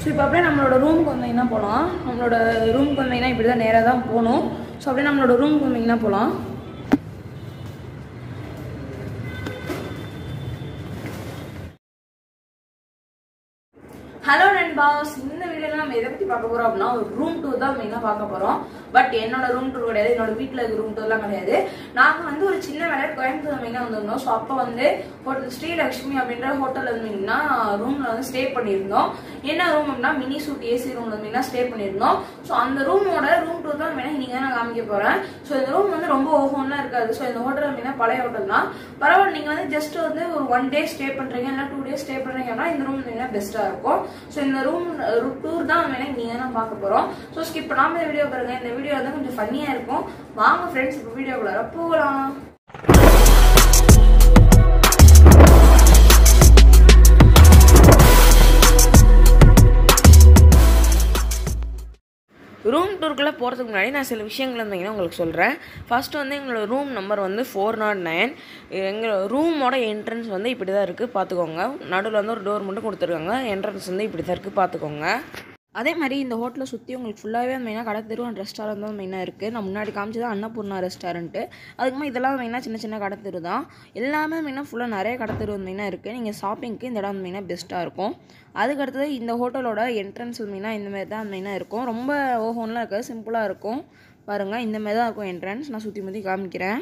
so இப்போ அப்படியே நம்மளோட ரூமுக்கு வந்தீங்கன்னா போகலாம் நம்மளோட ரூமுக்கு வந்தீங்கன்னா இப்படி தான் நேராக தான் போகணும் ஸோ அப்படியே நம்மளோட ரூமுக்கு வந்தீங்கன்னா போகலாம் ஹலோ நண்பாஸ் இந்த வீடியோல நம்ம எதை பத்தி பார்க்க போறோம் அப்படின்னா ஒரு ரூம் டூர் தான் மெயினாக பார்க்க போறோம் பட் என்னோட ரூம் டூர் கிடையாது என்னோட வீட்டில் இருக்க ரூம் டூர்லாம் கிடையாது நாங்க வந்து ஒரு சின்ன வேலை கோயம்புத்தூர் மெயினாக வந்திருந்தோம் ஸோ அப்போ வந்து ஹோட்டல் ஸ்ரீலக்ஷ்மி அப்படின்ற ஹோட்டல்ல இருந்தீங்கன்னா ரூம்ல வந்து ஸ்டே பண்ணியிருந்தோம் என்ன ரூம் அப்படின்னா மினி சூட் ஏசி ரூம்ல மெயினாக ஸ்டே பண்ணியிருந்தோம் ஸோ அந்த ரூமோட ரூம் டூர் தான் மெயினாக நீங்க நான் காமிக்க போறேன் ஸோ இந்த ரூம் வந்து ரொம்ப ஓஹோன்லாம் இருக்காது ஸோ இந்த ஹோட்டல் மெயினாக பழைய ஹோட்டல் தான் பரவாயில்ல நீங்க வந்து ஜஸ்ட் வந்து ஒரு ஒன் டே ஸ்டே பண்றீங்க இல்லை டூ டேஸ் ஸ்டே பண்றீங்கன்னா இந்த ரூம் மெயினாக பெஸ்டா இருக்கும் ஸோ இந்த ரூம் டூர் தான் வேணா நீங்க தான் பார்க்க போறோம் ஸோ ஸ்கிப் பண்ணாம இந்த வீடியோ பாருங்க இந்த வீடியோ வந்து கொஞ்சம் ஃபன்னியா இருக்கும் வாங்க ஃப்ரெண்ட்ஸ் இப்போ வீடியோக்குள்ளார போகலாம் ரூம் டூருக்குள்ளே போகிறதுக்கு முன்னாடி நான் சில விஷயங்கள் இருந்தீங்கன்னா உங்களுக்கு சொல்கிறேன் ஃபர்ஸ்ட் வந்து எங்களோட ரூம் நம்பர் வந்து ஃபோர் நாட் நைன் எங்களோட ரூமோட என்ட்ரன்ஸ் வந்து இப்படி தான் இருக்குது பார்த்துக்கோங்க நடுவில் வந்து ஒரு டோர் மட்டும் கொடுத்துருக்காங்க என்ட்ரன்ஸ் வந்து இப்படி தான் இருக்குது பார்த்துக்கோங்க அதே மாதிரி இந்த ஹோட்டலை சுற்றி உங்களுக்கு ஃபுல்லாகவே மெயினாக கடை தெரு அண்ட் ரெஸ்டாரண்ட் தான் மெயினாக இருக்குது நான் முன்னாடி காமிச்சது அன்னபூர்ணா ரெஸ்டாரண்ட்டு அதுக்குமே இதெல்லாம் மெயினாக சின்ன சின்ன கடை தெரு தான் எல்லாமே மெயினாக ஃபுல்லாக நிறைய கடை தெரு வந்து மெயினாக இருக்குது நீங்கள் ஷாப்பிங்க்கு இந்த இடம் வந்து மெயினாக பெஸ்ட்டாக இருக்கும் அதுக்கடுத்தது இந்த ஹோட்டலோட என்ட்ரன்ஸ் மெயினாக இந்த மாதிரி தான் மெயினாக இருக்கும் ரொம்ப ஓஹோன்லாம் இருக்காது சிம்பிளாக இருக்கும் பாருங்கள் இந்த மாதிரி தான் இருக்கும் என்ட்ரன்ஸ் நான் சுற்றி முற்றி காமிக்கிறேன்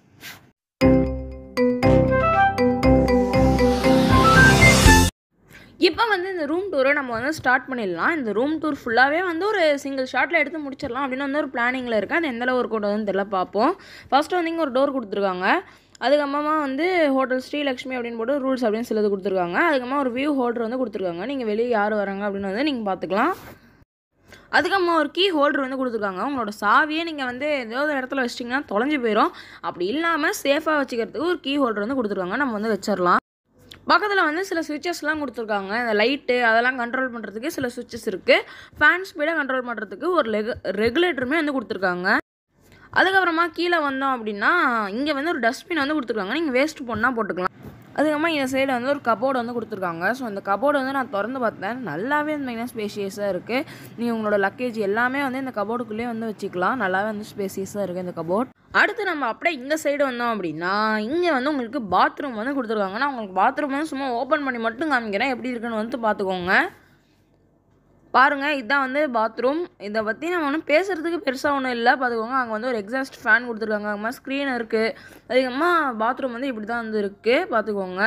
இப்போ வந்து இந்த ரூம் டூரை நம்ம வந்து ஸ்டார்ட் பண்ணிடலாம் இந்த ரூம் டூர் ஃபுல்லாகவே வந்து ஒரு சிங்கிள் ஷாட்டில் எடுத்து முடிச்சிடலாம் அப்படின்னு வந்து ஒரு பிளானிங்கில் இருக்கேன் அது எந்த அளவு ஒரு கொண்டு வந்து தெரியல பார்ப்போம் ஃபர்ஸ்ட் வந்து இங்கே ஒரு டோர் கொடுத்துருக்காங்க அதுக்கப்புறமா வந்து ஹோட்டல் ஸ்ரீலக்ஷ்மி அப்படின்னு போட்டு ரூல்ஸ் அப்படின்னு சிலது கொடுத்துருக்காங்க அதுக்கப்புறமா ஒரு வியூ ஹோல்டர் வந்து கொடுத்துருக்காங்க நீங்கள் வெளியே யார் வராங்க அப்படின்னு வந்து நீங்கள் பார்த்துக்கலாம் அதுக்கப்புறமா ஒரு கீ ஹோல்டர் வந்து கொடுத்துருக்காங்க உங்களோட சாவியை நீங்கள் வந்து ஏதோ ஒரு இடத்துல வச்சிட்டிங்கன்னா தொலைஞ்சு போயிடும் அப்படி இல்லாமல் சேஃபாக வச்சுக்கிறதுக்கு ஒரு கீ ஹோல்டர் வந்து கொடுத்துருக்காங்க நம்ம வந்து வச்சிடலாம் பக்கத்தில் வந்து சில சுவிச்சஸ்லாம் கொடுத்துருக்காங்க இந்த லைட்டு அதெல்லாம் கண்ட்ரோல் பண்ணுறதுக்கு சில சுவிச்சஸ் இருக்குது ஃபேன் ஸ்பீடை கண்ட்ரோல் பண்ணுறதுக்கு ஒரு லெகு ரெகுலேட்டருமே வந்து கொடுத்துருக்காங்க அதுக்கப்புறமா கீழே வந்தோம் அப்படின்னா இங்கே வந்து ஒரு டஸ்ட்பின் வந்து கொடுத்துருக்காங்க நீங்கள் வேஸ்ட் போனால் போட்டுக்கலாம் அதுக்கப்புறமா இந்த சைடில் வந்து ஒரு கபோர்டு வந்து கொடுத்துருக்காங்க ஸோ இந்த கபோர்டு வந்து நான் திறந்து பார்த்தேன் நல்லாவே மெயினாக ஸ்பேஷியஸாக இருக்குது நீங்கள் உங்களோட லக்கேஜ் எல்லாமே வந்து இந்த கபோர்டுக்குள்ளேயே வந்து வச்சுக்கலாம் நல்லாவே வந்து ஸ்பேசியஸாக இருக்குது இந்த கபோர்ட் அடுத்து நம்ம அப்படியே இந்த சைடு வந்தோம் அப்படின்னா இங்கே வந்து உங்களுக்கு பாத்ரூம் வந்து கொடுத்துருக்காங்க நான் உங்களுக்கு பாத்ரூம் வந்து சும்மா ஓப்பன் பண்ணி மட்டும் காமிக்கிறேன் எப்படி இருக்குன்னு வந்து பார்த்துக்கோங்க பாருங்கள் இதுதான் வந்து பாத்ரூம் இதை பற்றி நம்ம ஒன்றும் பேசுகிறதுக்கு பெருசாக ஒன்றும் இல்லை பார்த்துக்கோங்க அங்கே வந்து ஒரு எக்ஸாஸ்ட் ஃபேன் கொடுத்துருக்காங்க அங்கே ஸ்க்ரீன் இருக்குது அதிகமாக பாத்ரூம் வந்து இப்படி தான் வந்து இருக்குது பார்த்துக்கோங்க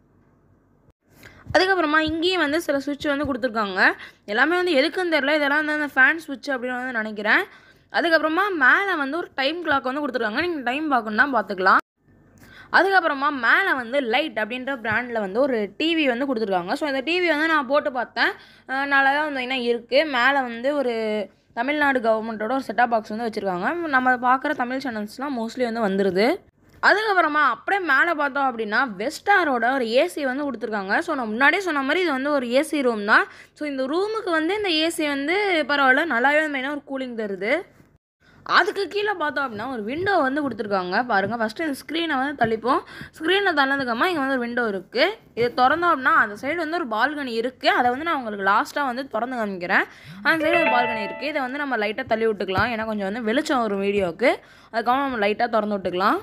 அதுக்கப்புறமா இங்கேயும் வந்து சில சுவிட்ச் வந்து கொடுத்துருக்காங்க எல்லாமே வந்து எதுக்குன்னு தெரில இதெல்லாம் வந்து அந்த ஃபேன் சுவிட்ச் அப்படின்னு வந்து நினைக்கிறேன் அதுக்கப்புறமா மேலே வந்து ஒரு டைம் கிளாக் வந்து கொடுத்துருக்காங்க நீங்கள் டைம் பார்க்கணுன்னா பார்த்துக்கலாம் அதுக்கப்புறமா மேலே வந்து லைட் அப்படின்ற பிராண்டில் வந்து ஒரு டிவி வந்து கொடுத்துருக்காங்க ஸோ இந்த டிவி வந்து நான் போட்டு பார்த்தேன் அஹ் நல்லா தான் வந்து என்ன இருக்குது மேலே வந்து ஒரு தமிழ்நாடு கவர்மெண்ட்டோட ஒரு செட்டாப் பாக்ஸ் வந்து வச்சுருக்காங்க நம்ம பார்க்குற தமிழ் சேனல்ஸ்லாம் மோஸ்ட்லி வந்து வந்துடுது அதுக்கப்புறமா அப்படியே மேலே பார்த்தோம் அப்படின்னா வெஸ்டாரோட ஒரு ஏசி வந்து கொடுத்துருக்காங்க ஸோ நான் முன்னாடியே சொன்ன மாதிரி இது வந்து ஒரு ஏசி ரூம் தான் ஸோ இந்த ரூமுக்கு வந்து இந்த ஏசி வந்து பரவாயில்ல நல்லாவே மெயினாக ஒரு கூலிங் தருது அதுக்கு கீழே பார்த்தோம் அப்படின்னா ஒரு விண்டோ வந்து கொடுத்துருக்காங்க பாருங்கள் ஃபஸ்ட்டு இந்த ஸ்க்ரீனை வந்து தள்ளிப்போம் ஸ்க்ரீனை தள்ளதுக்கப்புறமா இங்கே வந்து ஒரு விண்டோ இருக்குது இது திறந்தோம் அப்படின்னா அந்த சைடு வந்து ஒரு பால்கனி இருக்குது அதை வந்து நான் உங்களுக்கு லாஸ்ட்டாக வந்து திறந்து காமிக்கிறேன் அந்த சைடு ஒரு பால்கனி இருக்குது இதை வந்து நம்ம லைட்டாக தள்ளி விட்டுக்கலாம் ஏன்னா கொஞ்சம் வந்து வெளிச்சம் வரும் வீடியோவுக்கு அதுக்கப்புறம் நம்ம லைட்டாக திறந்து விட்டுக்கலாம்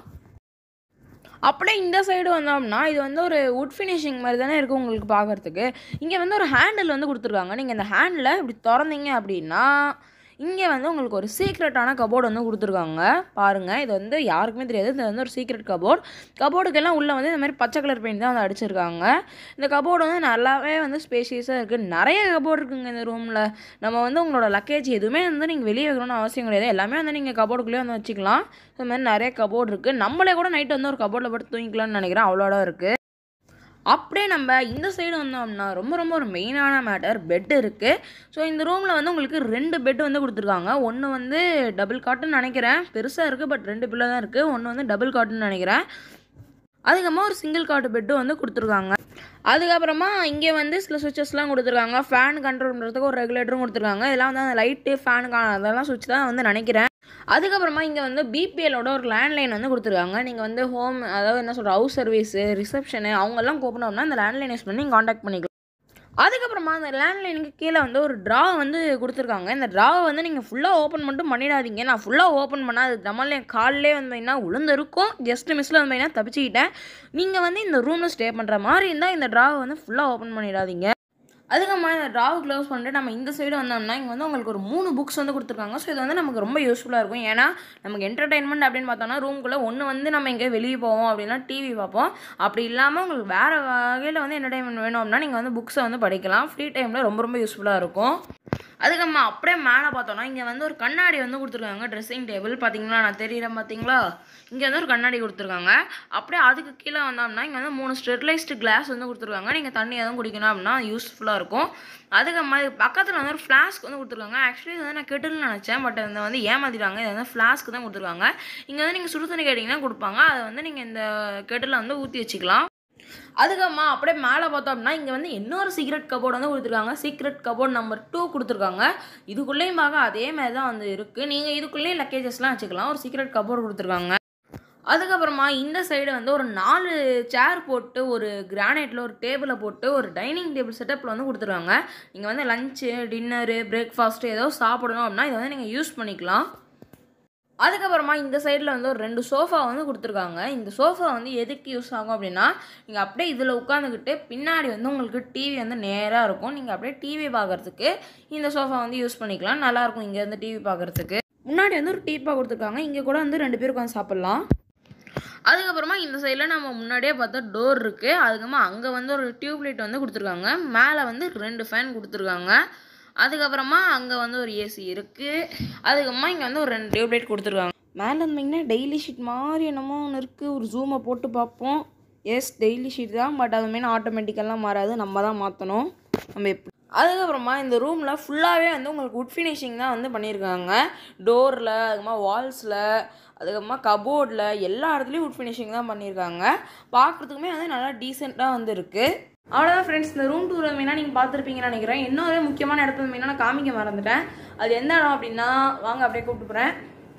அப்படியே இந்த சைடு வந்தோம்னா இது வந்து ஒரு வுட் ஃபினிஷிங் மாதிரி தானே இருக்குது உங்களுக்கு பார்க்குறதுக்கு இங்கே வந்து ஒரு ஹேண்டில் வந்து கொடுத்துருக்காங்க நீங்கள் இந்த ஹேண்டில் இப்படி திறந்தீங்க அப்படின்னா இங்கே வந்து உங்களுக்கு ஒரு சீக்ரெட்டான கபோர்டு வந்து கொடுத்துருக்காங்க பாருங்கள் இது வந்து யாருக்குமே தெரியாது இது வந்து ஒரு சீக்ரெட் கபோர்ட் கபோர்டுக்கெல்லாம் உள்ளே வந்து இந்த மாதிரி பச்சை கலர் பெயிண்ட் தான் வந்து அடிச்சிருக்காங்க இந்த கபோர்டு வந்து நல்லாவே வந்து ஸ்பேஷியஸாக இருக்குது நிறைய கபோர்டு இருக்குங்க இந்த ரூமில் நம்ம வந்து உங்களோட லக்கேஜ் எதுவுமே வந்து நீங்கள் வெளியே வைக்கணும்னு அவசியம் கிடையாது எல்லாமே வந்து நீங்கள் கபோர்டுக்குள்ளேயே வந்து வச்சுக்கலாம் இந்த மாதிரி நிறைய கபோர்டு இருக்குது நம்மளே கூட நைட்டு வந்து ஒரு கபோர்டில் போட்டு தூங்கிக்கலாம்னு நினைக்கிறேன் அவ்வளோட இருக்குது அப்படியே நம்ம இந்த சைடு வந்தோம்னா ரொம்ப ரொம்ப ஒரு மெயினான மேட்டர் பெட் இருக்குது ஸோ இந்த ரூமில் வந்து உங்களுக்கு ரெண்டு பெட் வந்து கொடுத்துருக்காங்க ஒன்று வந்து டபுள் காட்டுன்னு நினைக்கிறேன் பெருசாக இருக்குது பட் ரெண்டு பிள்ளை தான் இருக்குது ஒன்று வந்து டபுள் காட்டுன்னு நினைக்கிறேன் அதுக்கப்புறமா ஒரு சிங்கிள் காட்டு பெட்டு வந்து கொடுத்துருக்காங்க அதுக்கப்புறமா இங்கே வந்து சில சுவிச்சஸ்லாம் கொடுத்துருக்காங்க ஃபேன் கண்ட்ரோல் பண்ணுறதுக்கு ஒரு ரெகுலேட்டரும் கொடுத்துருக்காங்க இதெல்லாம் வந்து அந்த லைட்டு ஃபேனுக்கான அதெல்லாம் சுவிட்ச் தான் வந்து நினைக்கிறேன் அதுக்கப்புறமா இங்கே வந்து பிபிஎலோட ஒரு லேண்ட்லைன் வந்து கொடுத்துருக்காங்க நீங்கள் வந்து ஹோம் அதாவது என்ன சொல்கிற ஹவுஸ் சர்வீஸு ரிசப்ஷனு அவங்கெல்லாம் கூப்பிடணும்னா இந்த லேண்ட்லைன் யூஸ் பண்ணி காண்டாக்ட் பண்ணிக்கலாம் அதுக்கப்புறமா அந்த லேண்ட்லைனுக்கு கீழே வந்து ஒரு ட்ரா வந்து கொடுத்துருக்காங்க இந்த ட்ராவை வந்து நீங்கள் ஃபுல்லாக ஓப்பன் மட்டும் பண்ணிடாதீங்க நான் ஃபுல்லாக ஓப்பன் பண்ணால் அது நம்மளே காலிலே வந்து பார்த்தீங்கன்னா உளுந்திருக்கும் ஜஸ்ட் மிஸ்ஸில் வந்து பார்த்தீங்கன்னா தப்பிச்சுக்கிட்டேன் நீங்கள் வந்து இந்த ரூமில் ஸ்டே பண்ணுற மாதிரி இருந்தால் இந்த ட்ராவை வந்து ஃபுல்லாக ஓப்பன் பண்ணிடாதீங்க அதுக்கப்புறமா இந்த ட்ராவை க்ளோஸ் பண்ணிட்டு நம்ம இந்த சைடு வந்தோம்னா இங்கே வந்து உங்களுக்கு ஒரு மூணு புக்ஸ் வந்து கொடுத்துருக்காங்க ஸோ இது வந்து நமக்கு ரொம்ப யூஸ்ஃபுல்லாக இருக்கும் ஏன்னா நமக்கு என்டர்டைன்மெண்ட் அப்படின்னு பார்த்தோம்னா ரூம்குள்ளே ஒன்று வந்து நம்ம எங்கேயோ வெளியே போவோம் அப்படின்னா டிவி பார்ப்போம் அப்படி இல்லாமல் உங்களுக்கு வேறு வகையில் வந்து என்டர்டைன்மெண்ட் வேணும் அப்படின்னா நீங்கள் வந்து புக்ஸை வந்து படிக்கலாம் ஃப்ரீ டைமில் ரொம்ப ரொம்ப யூஸ்ஃபுல்லாக இருக்கும் அதுக்கப்புறமா அப்படியே மேலே பார்த்தோம்னா இங்கே வந்து ஒரு கண்ணாடி வந்து கொடுத்துருக்காங்க ட்ரெஸ்ஸிங் டேபிள் பார்த்தீங்களா நான் தெரியுறேன் பார்த்தீங்களா இங்கே வந்து ஒரு கண்ணாடி கொடுத்துருக்காங்க அப்படியே அதுக்கு கீழே வந்தோம்னா இங்கே வந்து மூணு ஸ்டெர்லைஸ்டு கிளாஸ் வந்து கொடுத்துருக்காங்க நீங்கள் தண்ணி எதுவும் குடிக்கணும் அப்படின்னா யூஸ்ஃபுல்லாக இருக்கும் அதுக்கப்புறமா இது பக்கத்தில் வந்து ஒரு ஃப்ளாஸ்க் வந்து கொடுத்துருக்காங்க ஆக்சுவலி இது வந்து நான் கெட்டில்னு நினச்சேன் பட் இதை வந்து ஏமாத்திட்டாங்க இது வந்து ஃப்ளாஸ்க்கு தான் கொடுத்துருக்காங்க இங்கே வந்து நீங்கள் சுடு தண்ணி கேட்டிங்கன்னா கொடுப்பாங்க அதை வந்து நீங்கள் இந்த கெட்டிலில் வந்து ஊற்றி வச்சுக்கலாம் அதுக்கப்புறமா அப்படியே மேலே பார்த்தோம் அப்படின்னா இங்கே வந்து இன்னொரு சீக்ரெட் கபோர்டு வந்து கொடுத்துருக்காங்க சீக்ரெட் கபோர்ட் நம்பர் டூ கொடுத்துருக்காங்க இதுக்குள்ளேயும் பார்க்க அதே மாதிரி தான் வந்து இருக்குது நீங்கள் இதுக்குள்ளேயே லக்கேஜஸ்லாம் வச்சுக்கலாம் ஒரு சீக்ரெட் கபோர்டு கொடுத்துருக்காங்க அதுக்கப்புறமா இந்த சைடு வந்து ஒரு நாலு சேர் போட்டு ஒரு கிரானைட்டில் ஒரு டேபிளை போட்டு ஒரு டைனிங் டேபிள் செட்டப்பில் வந்து கொடுத்துருக்காங்க நீங்கள் வந்து லஞ்சு டின்னரு பிரேக்ஃபாஸ்ட்டு ஏதோ சாப்பிடணும் அப்படின்னா இதை வந்து நீங்கள் யூஸ் பண்ணிக்கலாம் அதுக்கப்புறமா இந்த சைடில் வந்து ஒரு ரெண்டு சோஃபா வந்து கொடுத்துருக்காங்க இந்த சோஃபா வந்து எதுக்கு யூஸ் ஆகும் அப்படின்னா நீங்கள் அப்படியே இதில் உட்காந்துக்கிட்டு பின்னாடி வந்து உங்களுக்கு டிவி வந்து நேராக இருக்கும் நீங்கள் அப்படியே டிவி பார்க்குறதுக்கு இந்த சோஃபா வந்து யூஸ் பண்ணிக்கலாம் நல்லாயிருக்கும் இங்கே வந்து டிவி பார்க்குறதுக்கு முன்னாடி வந்து ஒரு டீப்பா கொடுத்துருக்காங்க இங்கே கூட வந்து ரெண்டு பேர் உட்காந்து சாப்பிட்லாம் அதுக்கப்புறமா இந்த சைடில் நம்ம முன்னாடியே பார்த்தா டோர் இருக்குது அதுக்கப்புறமா அங்கே வந்து ஒரு டியூப் லைட் வந்து கொடுத்துருக்காங்க மேலே வந்து ரெண்டு ஃபேன் கொடுத்துருக்காங்க அதுக்கப்புறமா அங்கே வந்து ஒரு ஏசி இருக்குது அதுக்கப்புறமா இங்கே வந்து ஒரு ரெண்டு டியூப் லைட் கொடுத்துருக்காங்க மேலே இருந்தீங்கன்னா டெய்லி ஷீட் மாதிரி என்னமோ ஒன்று இருக்குது ஒரு ஜூமை போட்டு பார்ப்போம் எஸ் டெய்லி ஷீட் தான் பட் அது மாரி ஆட்டோமேட்டிக்கெல்லாம் மாறாது நம்ம தான் மாற்றணும் நம்ம எப்படி அதுக்கப்புறமா இந்த ரூமில் ஃபுல்லாகவே வந்து உங்களுக்கு உட் ஃபினிஷிங் தான் வந்து பண்ணியிருக்காங்க டோரில் அதுக்கப்புறமா வால்ஸில் அதுக்கப்புறமா கபோர்டில் எல்லா இடத்துலையும் உட் ஃபினிஷிங் தான் பண்ணியிருக்காங்க பார்க்குறதுக்குமே வந்து நல்லா டீசெண்டாக வந்து இருக்குது அவ்வளோதான் ஃப்ரெண்ட்ஸ் இந்த ரூம் டூர் மெயினாக நீங்கள் பார்த்துருப்பீங்கன்னு நினைக்கிறேன் இன்னொரு முக்கியமான இடத்துல மெயினாக நான் காமிக்க மறந்துட்டேன் அது எந்த இடம் அப்படின்னா வாங்க அப்படியே கூப்பிட்டு போகிறேன்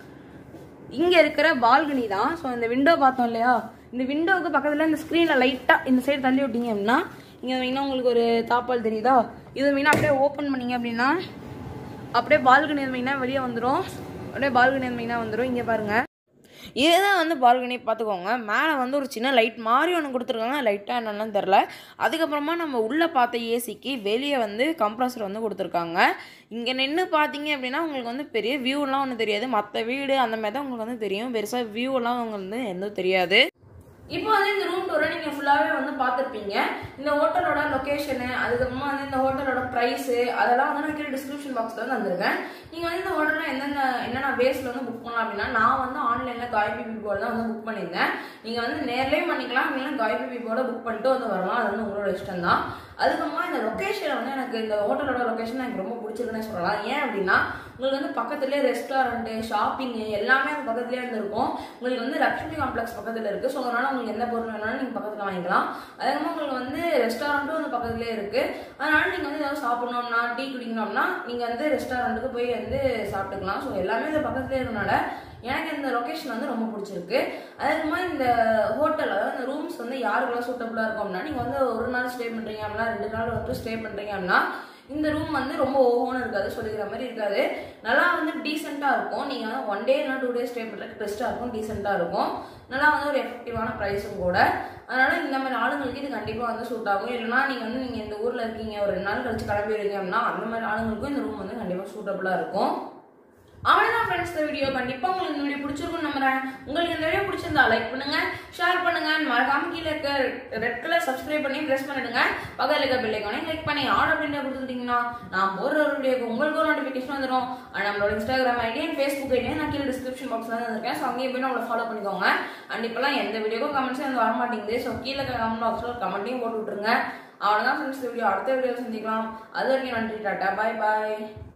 இங்கே இருக்கிற பால்கனி தான் ஸோ இந்த விண்டோ பார்த்தோம் இல்லையா இந்த விண்டோவுக்கு பக்கத்தில் இந்த ஸ்க்ரீனில் லைட்டாக இந்த சைடு தள்ளி விட்டீங்க அப்படின்னா இங்கே மெயினாக உங்களுக்கு ஒரு தாப்பால் தெரியுதா இது மெயினாக அப்படியே ஓப்பன் பண்ணீங்க அப்படின்னா அப்படியே பால்கனி மெயினாக வெளியே வந்துடும் அப்படியே பால்கனி மெயினாக வந்துடும் இங்கே பாருங்கள் இதுதான் வந்து பால்கனி பார்த்துக்கோங்க மேலே வந்து ஒரு சின்ன லைட் மாதிரி ஒன்று கொடுத்துருக்காங்க லைட்டாக என்னென்னு தெரில அதுக்கப்புறமா நம்ம உள்ளே பார்த்த ஏசிக்கு வெளியே வந்து கம்ப்ரஸர் வந்து கொடுத்துருக்காங்க இங்கே நின்று பார்த்தீங்க அப்படின்னா உங்களுக்கு வந்து பெரிய வியூலாம் ஒன்றும் தெரியாது மற்ற வீடு அந்த மாதிரி தான் உங்களுக்கு வந்து தெரியும் பெருசாக வியூலாம் உங்களுக்கு வந்து எதுவும் தெரியாது இப்போ வந்து இந்த ரூம் டூரை நீங்கள் ஃபுல்லாகவே வந்து பார்த்துருப்பீங்க இந்த ஹோட்டலோட லொக்கேஷனு அதுக்கப்புறமா வந்து இந்த ஹோட்டலோட ப்ரைஸு அதெல்லாம் வந்து நான் கீழே டிஸ்கிரிப்ஷன் பாக்ஸில் வந்து வந்திருக்கேன் நீங்கள் வந்து இந்த ஹோட்டலில் எந்தெந்த என்னென்ன பேஸில் வந்து புக் பண்ணலாம் அப்படின்னா நான் வந்து ஆன்லைனில் காய்பி போர்டு தான் வந்து புக் பண்ணியிருந்தேன் நீங்கள் வந்து நேர்லேயும் பண்ணிக்கலாம் இல்லைன்னா காய்பி போர்டை புக் பண்ணிட்டு வந்து வரலாம் அது வந்து உங்களோட இஷ்டம் தான் அதுக்கப்புறமா இந்த லொக்கேஷன் வந்து எனக்கு இந்த ஹோட்டலோட லொக்கேஷன் எனக்கு ரொம்ப பிடிச்சிருக்குன்னு சொல்லலாம் ஏன் அப்படின்னா உங்களுக்கு வந்து பக்கத்துலேயே ரெஸ்டாரண்ட்டு ஷாப்பிங்கு எல்லாமே அந்த பக்கத்துலேயே இருந்திருக்கும் உங்களுக்கு வந்து லக்ஷ்மி காம்ப்ளெக்ஸ் பக்கத்தில் இருக்குது ஸோ அதனால் உங்களுக்கு எந்த பொருள் வேணாலும் நீங்கள் பக்கத்தில் வாங்கிக்கலாம் அதுக்கப்புறமா உங்களுக்கு வந்து ரெஸ்டாரண்ட்டும் வந்து பக்கத்துலேயே இருக்குது அதனால நீங்கள் வந்து ஏதாவது சாப்பிடணும்னா டீ குடிக்கணும்னா நீங்கள் வந்து ரெஸ்டாரண்ட்டுக்கு போய் வந்து சாப்பிட்டுக்கலாம் ஸோ எல்லாமே இந்த பக்கத்துலேயே இருக்கனால எனக்கு இந்த லொக்கேஷன் வந்து ரொம்ப பிடிச்சிருக்கு அதுக்கு மாதிரி இந்த ஹோட்டல் அதாவது இந்த ரூம்ஸ் வந்து யாருக்கெல்லாம் சூட்டபுளாக இருக்கும் அப்படின்னா நீங்கள் வந்து ஒரு நாள் ஸ்டே பண்ணுறீங்க அப்படின்னா ரெண்டு நாள் வந்து ஸ்டே பண்ணுறீங்க அப்படின்னா இந்த ரூம் வந்து ரொம்ப ஓஹோன்னு இருக்காது சொல்லிக்கிற மாதிரி இருக்காது நல்லா வந்து டீசெண்டாக இருக்கும் நீங்கள் வந்து ஒன் டே இல்லைனா டூ டேஸ் ஸ்டே பண்ணுறதுக்கு பெஸ்ட்டாக இருக்கும் டீசெண்டாக இருக்கும் நல்லா வந்து ஒரு எஃபெக்டிவான ப்ரைஸும் கூட அதனால இந்த மாதிரி ஆளுங்களுக்கு இது கண்டிப்பாக வந்து சூட் ஆகும் இல்லைனா நீங்கள் வந்து நீங்கள் இந்த ஊரில் இருக்கீங்க ஒரு ரெண்டு நாள் கழிச்சு கிளம்பி வரீங்க அப்படின்னா அந்த மாதிரி ஆளுங்களுக்கும் இந்த ரூம் வந்து கண்டிப்பாக சூட்டபுளாக இருக்கும் அவ்வளோதான் ஃப்ரெண்ட்ஸ் இந்த வீடியோ கண்டிப்பாக உங்களுக்கு இந்த வீடியோ பிடிச்சிருக்கும் நம்புறேன் உங்களுக்கு இந்த வீடியோ பிடிச்சிருந்தா லைக் பண்ணுங்க ஷேர் பண்ணுங்க மறக்காம கீழே இருக்க ரெட் கலர் சப்ஸ்கிரைப் பண்ணி ப்ரெஸ் பண்ணிடுங்க பக்கத்தில் இருக்க பெல் ஐக்கானே கிளிக் பண்ணி ஆர்டர் பண்ணி கொடுத்துட்டீங்கன்னா நான் போடுற ஒரு வீடியோக்கு உங்களுக்கு ஒரு நோட்டிஃபிகேஷன் வந்துடும் அண்ட் நம்மளோட இன்ஸ்டாகிராம் ஐடி அண்ட் ஃபேஸ்புக் ஐடியா நான் கீழே டிஸ்கிரிப்ஷன் பாக்ஸ்ல தான் இருக்கேன் ஸோ அங்கேயும் போய் நம்மளை ஃபாலோ பண்ணிக்கோங்க அண்ட் இப்போலாம் எந்த வீடியோக்கும் கமெண்ட்ஸே வந்து வர மாட்டேங்குது ஸோ கீழே கமெண்ட் பாக்ஸில் ஒரு கமெண்ட்டையும் போட்டு விட்டுருங்க அவ்வளோதான் ஃப்ரெண்ட்ஸ் வீடியோ அடுத்த வீடியோ செஞ்சுக்கலாம் அது வரைக்கும் நன்றி டாட்டா பாய் பாய்